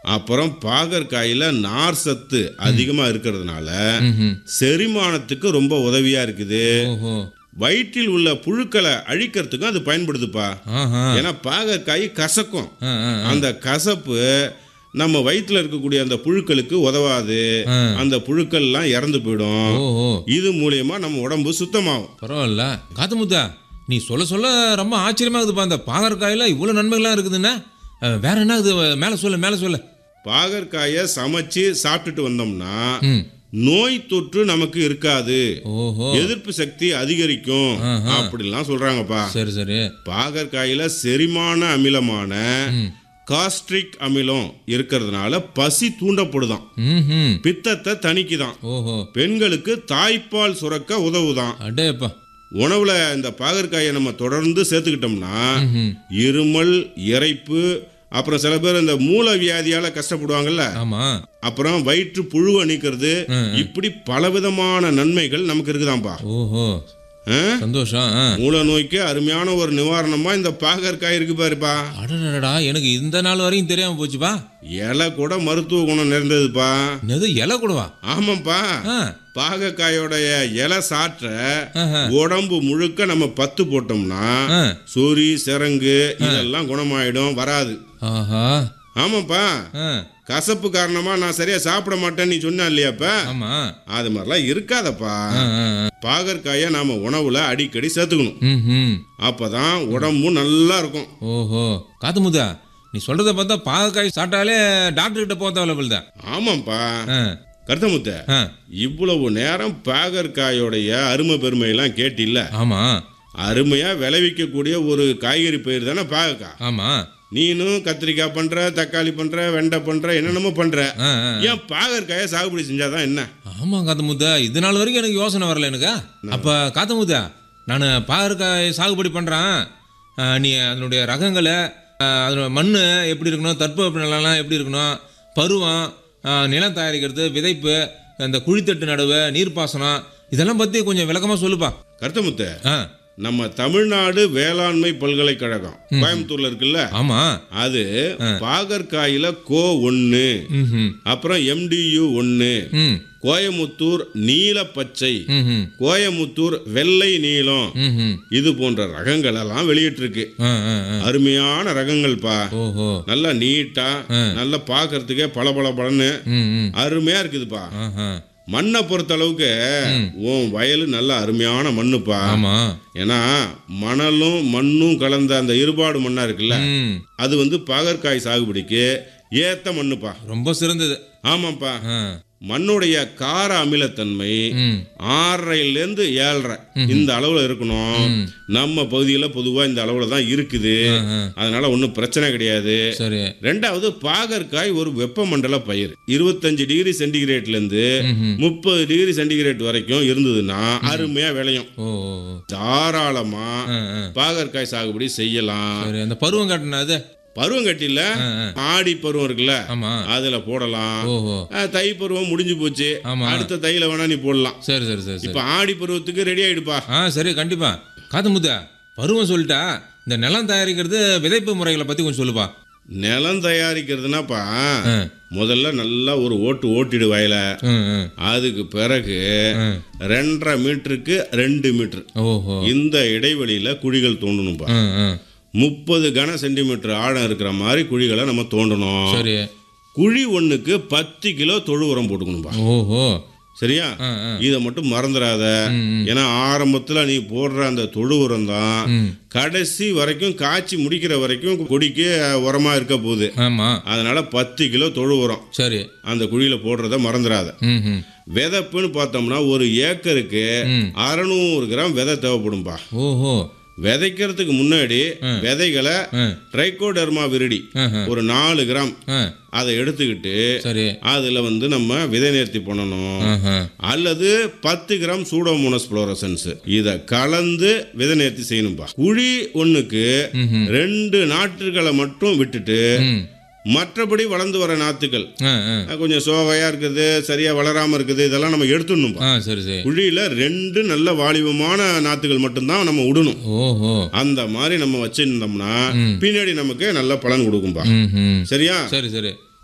அப்புறம் பாகற்காயில நார் சத்து அதிகமா இருக்கிறதுனால ம்ஹும். செரிமானத்துக்கு ரொம்ப உதவியா இருக்குது ஓஹோ வயிற்றில் உள்ள புழுக்களை அழிக்கிறதுக்கும் அது பயன்படுதுப்பா ஆஹா ஏன்னா பாகற்காய் கசக்கும் ஆ, ஆ, ஆ. அந்த கசப்பு நம்ம வயிற்றுல இருக்கக்கூடிய அந்த புழுக்களுக்கு உதவாது ஆ. அந்த புழுக்கள்லாம் இறந்து போயிடும் ஓஹோ இது மூலியமா நம்ம உடம்பு சுத்தமாகும் பரவாயில்ல காத்தமுத்தா நீ சொல்ல சொல்ல ரொம்ப ஆச்சரியமா இருக்குதுப்பா இந்த பாகற்காயில இவ்வளோ நன்மைகள்லாம் இருக்குதுன்னா அஹ், வேற என்ன இது மேலே சொல்லு மேலே சொல்லு பாகற்காயை சமைச்சு சாப்பிட்டுட்டு வந்தோம்னா ம் நோய் தொற்று நமக்கு இருக்காது ஓஹோ எதிர்ப்பு சக்தி அதிகரிக்கும் ஆஹா. அப்படிலாம் சொல்றாங்கப்பா சரி சரி பாகற்காயில செரிமான அமிலமான ம் காஸ்ட்ரிக் அமிலம் இருக்கிறதுனால பசி தூண்டப்படுதாம் ம் பித்தத்தை தணிக்குதாம் ஓஹோ பெண்களுக்கு தாய்ப்பால் சுரக்க உதவுதான் அடேப்பா உணவுல இந்த பாகற்காயை நம்ம தொடர்ந்து சேர்த்துக்கிட்டோம்னா ம் இருமல் இறைப்பு அப்புறம் சில பேர் இந்த மூல வியாதியால கஷ்டப்படுவாங்கல்ல ஆமாம் அப்புறம் வயிற்று புழுவை நீக்கிறது இப்படி பலவிதமான நன்மைகள் நமக்கு இருக்குதாம்பா ஓஹோ ஆ? சந்தோஷம் ஆ மூல நோய்க்கு அருமையான ஒரு நிவாரணமா இந்த பாகற்காய் இருக்கு பாருப்பா அடடடா எனக்கு இந்த நாள் வரையும் தெரியாம போச்சுப்பா இலை கூட மருத்துவ குணம் நிறைந்ததுப்பா என்னது இலை கூடவா ஆமாப்பா ஆ பாகக்காயோடைய இலை சாற்ற ஆஹா. உடம்பு முழுக்க நம்ம பத்து போட்டோம்னா ஆ சொறி சிரங்கு இதெல்லாம் குணமாயிடும் வராது ஆஹா ஆமாப்பா ஆ கசப்பு காரணமா நான் சரியா சாப்பிட மாட்டேன்னு நீ சொன்ன இல்லையாப்ப ஆமா அது மாதிரிலாம் இருக்காதப்பா ஆ ஆ ஆ. பாகற்காயை நாம உணவுல அடிக்கடி சேர்த்துக்கணும் ம் ம் அப்பதான் உடம்பும் நல்லா இருக்கும் ஓஹோ காத்துமுதா நீ சொல்றத பார்த்தா பாகக்காய் சாப்பிட்டாலே டாக்டர் கிட்ட போக தேவையில்ல தான் ஆமாப்பா ஆ கருத்தமுத்த ஆ இவ்வளவு நேரம் பாகற்காயோடைய அருமை பெருமையெல்லாம் கேட்டில்ல ஆமா அருமையா விளைவிக்கக்கூடிய ஒரு காய்கறி பயிர் தானே பாகக்காய் ஆமா நீனும் கத்திரிக்காய் பண்ற தக்காளி பண்ற வெண்டை பண்ற என்னென்னமோ பண்ற ஆ ஆ ஏன் பாகற்காயை சாகுபடி செஞ்சாதான் என்ன ஆமா காத்தமுத்தா இது நாள் வரைக்கும் எனக்கு யோசனை வரல எனக்கு அப்ப காத்தமுத்தா நான் பாகற்காய் சாகுபடி பண்றேன் ஆ, நீ அதனுடைய ரகங்களை ஆ, அதனோட மண் எப்படி இருக்கணும் தட்பவெப்ப நிலைலாம் எப்படி இருக்கணும் பருவம் ஆ, நிலம் தயாரிக்கிறது விதைப்பு அந்த குழித்தட்டு நடவு நீர்ப்பாசனம் இதெல்லாம் பத்தி கொஞ்சம் விளக்கமா சொல்லுப்பா கருத்தமுத்த ஆ நம்ம தமிழ்நாடு வேளாண்மை பல்கலைக்கழகம் கோயம்புத்தூர்ல இருக்குல்ல ஆமா அது பாகற்காயில கோ ஒன்னு ம் அப்புறம் எம்டியு ஒன்னு ம் கோயமுத்தூர் நீல பச்சை ம் கோயமுத்தூர் வெள்ளை நீலம் ம் இது போன்ற ரகங்கள் எல்லாம் வெளியிட்டிருக்கு ஆ ஆ ஆ அருமையான ரகங்கள்ப்பா ஓஹோ நல்லா நீட்டா நல்லா பார்க்கறதுக்கே பல பல பலன்னு ம் ம் அருமையா இருக்குதுப்பா ஆஹா மண்ணை பொறுத்த அளவுக்கு உன் வயல் நல்ல அருமையான மண்ணுப்பா ஆமா ஏன்னா மணலும் மண்ணும் கலந்த அந்த இருபாடு மண்ணா இருக்குல்ல ம் அது வந்து பாகற்காய் சாகுபடிக்கு ஏத்த மண்ணுப்பா ரொம்ப சிறந்தது ஆமாப்பா ஆ மண்ணுடைய கார அமிலத்தன்மை ம் ஆறரைலேருந்து ஏழரை இந்த அளவுல இருக்கணும் நம்ம பகுதியில் பொதுவா இந்த அளவுல தான் இருக்குது ஆ. அதனால ஒன்றும் பிரச்சனை கிடையாது சரி ரெண்டாவது பாகற்காய் ஒரு வெப்பமண்டல பயிர் இருபத்தஞ்சு டிகிரி சென்டிகிரேட்ல இருந்து ம்ஹும். முப்பது டிகிரி சென்டிகிரேட் வரைக்கும் இருந்ததுன்னா அருமையா விளையும் ஓ ஓ, ஓ. தாராளமா ஆ, ஆ. பாகற்காய் சாகுபடி செய்யலாம் சரி அந்த பருவம் காட்டின அது பருவங்கட்டில ஆ, ஆ. ஆடி பருவம் இருக்குல்ல ஆமா அதுல போடலாம் ஓஹோ ஆ, தை பருவம் முடிஞ்சு போச்சு ஆமா. அடுத்த தையில வேணா நீ போடலாம் சரி சரி சரி சரி இப்ப ஆடி பருவத்துக்கு ரெடி ஆயிடுப்பா ஆ சரி கண்டிப்பா காத்து முத்தா பருவம் சொல்லிட்டா இந்த நிலம் தயாரிக்கிறது விதைப்பு முறைகளை பத்தி கொஞ்சம் சொல்லுப்பா நிலம் தயாரிக்கிறதுனாப்பா ஆ. முதல்ல நல்லா ஒரு ஓட்டு ஓட்டிடு வயல ம், ம், அதுக்கு பிறகு ம். ரெண்டரை மீட்டருக்கு ரெண்டு மீட்டர் ஓஹோ இந்த இடைவெளியில குழிகள் தோண்டணும்பா ம், ம். முப்பது கன சென்டிமீட்டர் ஆழம் இருக்கிற மாதிரி குழிகளை நம்ம தோண்டணும் சரி குழி ஒண்ணுக்கு பத்து கிலோ தொழு உரம் போட்டுக்கணும்பா ஓஹோ சரியா ஆ, ஆ. இதை மட்டும் மறந்துடாத ம், ம். ஏன்னா ஆரம்பத்துல நீ போடுற அந்த தொழு உரம் தான் ம். கடைசி வரைக்கும் காய்ச்சி முடிக்கிற வரைக்கும் கொடிக்கு உரமா இருக்க போகுது ஆமா அதனால பத்து கிலோ தொழு உரம் சரி அந்த குழியில போடுறத மறந்துடாத ம் ம் விதைப்புன்னு பார்த்தோம்னா ஒரு ஏக்கருக்கு ம். அறநூறு கிராம் விதை தேவைப்படும்பா ஓஹோ விதைக்கிறதுக்கு முன்னாடி விதைகளை ம் ட்ரைகோடர்மா விரிடி ம், ம். ஒரு நாலு கிராம் ஆ அதை எடுத்துக்கிட்டு சரி அதுல வந்து நம்ம விதை நேர்த்தி பண்ணணும் ஆஹா. அல்லது பத்து கிராம் சூடோமோனஸ் புளோரசன்ஸ் இத கலந்து விதை நேர்த்தி செய்யணும்பா குழி ஒண்ணுக்கு ம்ஹும். ரெண்டு நாற்றுகளை மட்டும் விட்டுட்டு ம் மற்றபடி வளர்ந்து வர நாத்துக்கள் ஆ ஆ அஹ் கொஞ்சம் சோகையா இருக்குது சரியா வளராம இருக்குது இதெல்லாம் நம்ம எடுத்துடணும்பா ஆ சரி சரி குழியில ரெண்டு நல்ல வாலிபமான நாத்துகள் மட்டும்தான் நம்ம விடணும் ஓஹோ அந்த மாதிரி நம்ம வச்சிருந்தோம்னா ம். பின்னாடி நமக்கு நல்ல பலன் கொடுக்கும்பா ம் ம் சரியா சரி சரி